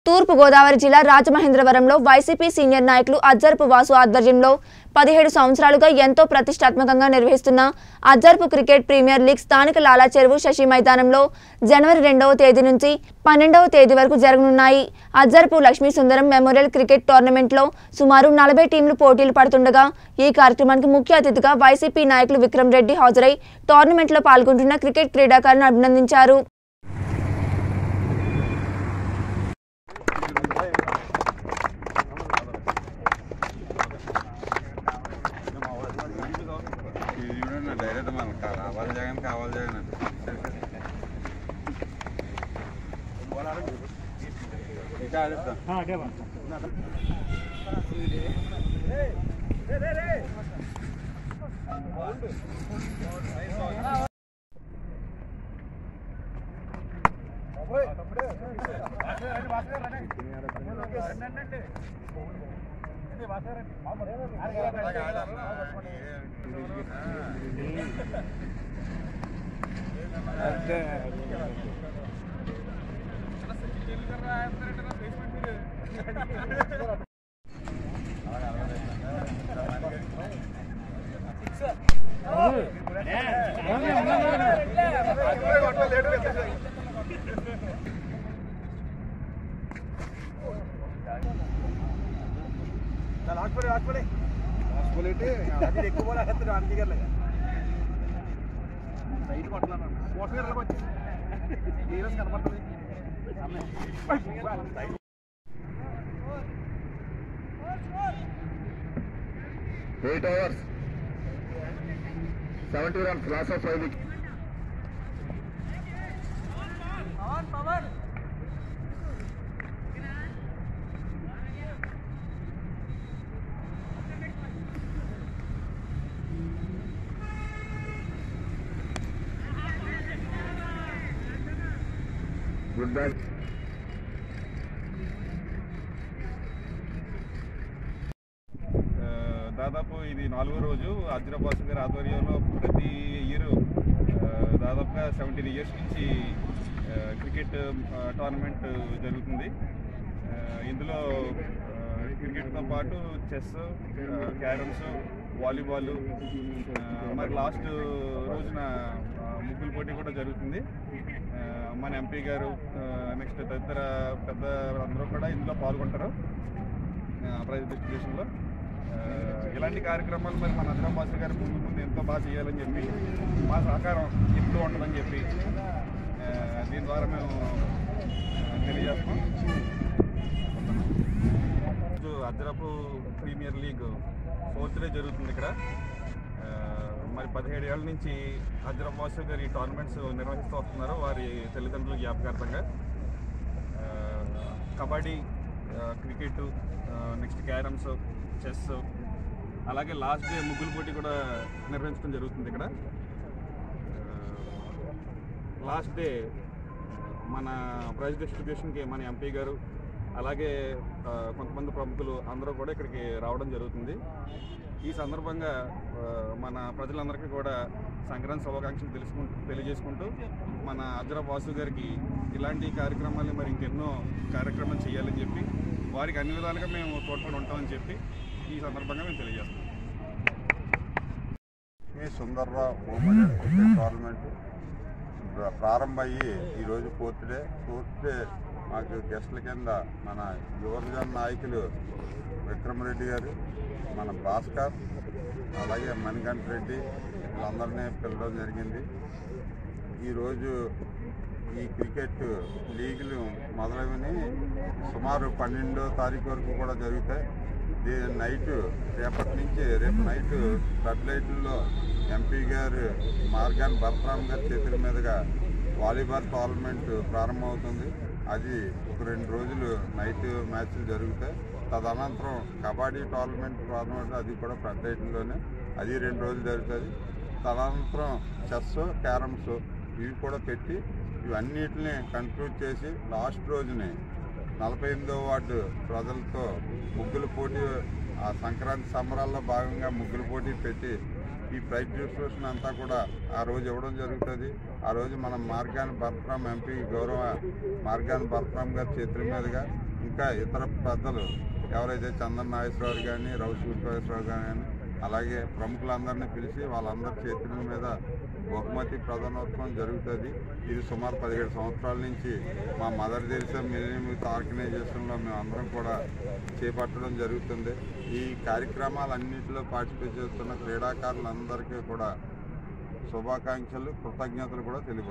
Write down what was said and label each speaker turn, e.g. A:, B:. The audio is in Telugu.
A: తూర్పు గోదావరి జిల్లా రాజమహేంద్రవరంలో వైసీపీ సీనియర్ నాయకులు అజ్జర్పు వాసు ఆధ్వర్యంలో పదిహేడు సంవత్సరాలుగా ఎంతో ప్రతిష్టాత్మకంగా నిర్వహిస్తున్న అజ్జర్పు క్రికెట్ ప్రీమియర్ లీగ్ స్థానిక లాలా చెరువు శశి మైదానంలో జనవరి రెండవ తేదీ నుంచి పన్నెండవ తేదీ వరకు జరగనున్నాయి అజ్జర్పు లక్ష్మీ సుందరం మెమోరియల్ క్రికెట్ టోర్నమెంట్లో సుమారు నలభై టీంలు పోటీలు పడుతుండగా ఈ కార్యక్రమానికి ముఖ్య అతిథిగా వైసీపీ నాయకులు విక్రమ్ రెడ్డి హాజరై టోర్నమెంట్లో పాల్గొంటున్న క్రికెట్ క్రీడాకారులను అభినందించారు
B: చూడండి డైరెక్ట్ మనకు కావాలి జగన్ కావాలి జగన్ అని ఇంకా ఆడిస్తాం
C: eight hours seventy runs loss of five good bat
B: ఆ, దాదాపు ఇది నాలుగో రోజు అజ్రబాసు గారి ఆధ్వర్యంలో ప్రతి ఇయర్ దాదాపుగా సెవెంటీన్ ఇయర్స్ నుంచి ఆ, క్రికెట్ ఆ, టోర్నమెంట్ జరుగుతుంది ఆ, ఇందులో ఆ, క్రికెట్తో పాటు చెస్ ఆ, క్యారమ్స్ వాలీబాల్ ఆ, మరి లాస్ట్ రోజున ఆ, ముగ్గుల పోటీ కూడా జరుగుతుంది ఆ, మన ఎంపీ గారు నెక్స్ట్ తదితర పెద్ద అందరూ కూడా ఇందులో పాల్గొంటారు ప్రైజ్ డిస్ట్రిబ్యూషన్లో ఆ, ఇలాంటి కార్యక్రమాలు మరి మన అజరం బాసు గారు ముందు ముందు ఎంతో బాగా చేయాలని చెప్పి మా సహకారం ఎప్పుడూ ఉంటుందని చెప్పి ఆ, దీని ద్వారా మేము ఆ, తెలియజేస్తాం రోజు Ajjarapu premier league fourth day జరుగుతుంది ఇక్కడ ఆ, మరి పదిహేడు ఏళ్ళ నుంచి అజ్రఫ్ వాసు గారు ఈ టోర్నమెంట్స్ నిర్వహిస్తూ వస్తున్నారు వారి తల్లిదండ్రుల జ్ఞాపకార్థంగా ఆ, కబడ్డీ ఆ, క్రికెట్ ఆ, నెక్స్ట్ క్యారమ్స్ చెస్ అలాగే లాస్ట్ డే ముగ్గుల పోటీ కూడా నిర్వహించడం జరుగుతుంది ఇక్కడ ఆ, లాస్ట్ డే మన ప్రైజ్ డిస్ట్రిబ్యూషన్కి మన ఎంపీ గారు అలాగే ఆ, కొంతమంది ప్రముఖులు అందరూ కూడా ఇక్కడికి రావడం జరుగుతుంది ఈ సందర్భంగా ఆ, మన ప్రజలందరికీ కూడా సంక్రాంతి శుభాకాంక్షలు తెలుసుకుంటూ తెలియజేసుకుంటూ మన అజ్రఫ్ వాసు గారికి ఇలాంటి కార్యక్రమాలు మరి ఇంకెన్నో కార్యక్రమాలు చేయాలని చెప్పి వారికి అన్ని విధాలుగా మేము తోడ్పడి ఉంటామని చెప్పి ఈ సందర్భంగా మేము తెలియజేస్తాం
D: ఈ సుందర్రావు మెమోరియల్ క్రికెట్ టోర్నమెంట్ ప్ర- ప్రారంభమయ్యి ఈరోజు ఫోర్త్ డే ఫోర్త్ డే మాకు గెస్ట్ల కింద మన యువజన నాయకులు విక్రమరెడ్డి గారు మన భాస్కర్ అలాగే మణికంఠ రెడ్డి వీళ్ళందరినీ పిలవడం జరిగింది ఈరోజు ఈ క్రికెట్ లీగులు మొదలైనవి సుమారు పన్నెండో తారీఖు వరకు కూడా జరుగుతాయి దీని నైట్ రేపటి నుంచి రేపు నైట్ ఫ్లడ్ లైట్లలో ఎంపీ గారు మార్గాన్ బలరామ్ గారి చేతుల మీదుగా వాలీబాల్ టోర్నమెంట్ ప్రారంభమవుతుంది అది ఒక రెండు రోజులు నైట్ మ్యాచ్లు జరుగుతాయి తదనంతరం కబడ్డీ టోర్నమెంట్ టోర్నమెంట్ అది కూడా పెద్ద లైట్లోనే అది రెండు రోజులు జరుగుతుంది తదనంతరం చెస్ క్యారమ్స్ ఇవి కూడా పెట్టి ఇవన్నిటిని కంక్లూడ్ చేసి లాస్ట్ రోజుని నలభై ఎనిమిదో వార్డు ప్రజలతో ముగ్గుల పోటీ ఆ సంక్రాంతి సంబరాల్లో భాగంగా ముగ్గుల పోటీ పెట్టి ఈ ప్రైజ్ డిస్ట్రిబ్యూషన్ అంతా కూడా ఆ రోజు ఇవ్వడం జరుగుతుంది ఆ రోజు మనం మార్గాన్ బర్త్రామ్ ఎంపీ గౌరవ మార్గాన్ బర్త్రామ్ గారి చేతుల మీదుగా ఇంకా ఇతర పెద్దలు ఎవరైతే చందన్ నాగేశ్వరరావు కానీ రవి సూర్యప్రకాశ్రావు కానీ అలాగే ప్రముఖులందరినీ పిలిచి వాళ్ళందరి చేతుల మీద బహుమతి ప్రధానోత్సవం జరుగుతుంది ఇది సుమారు పదిహేడు సంవత్సరాల నుంచి మా మదర్ తెరిసా మిలినియం యూత్ ఆర్గనైజేషన్లో మేము అందరం కూడా చేపట్టడం జరుగుతుంది ఈ కార్యక్రమాలన్నింటిలో పార్టిసిపేట్ చేస్తున్న క్రీడాకారులందరికీ కూడా శుభాకాంక్షలు కృతజ్ఞతలు కూడా తెలియ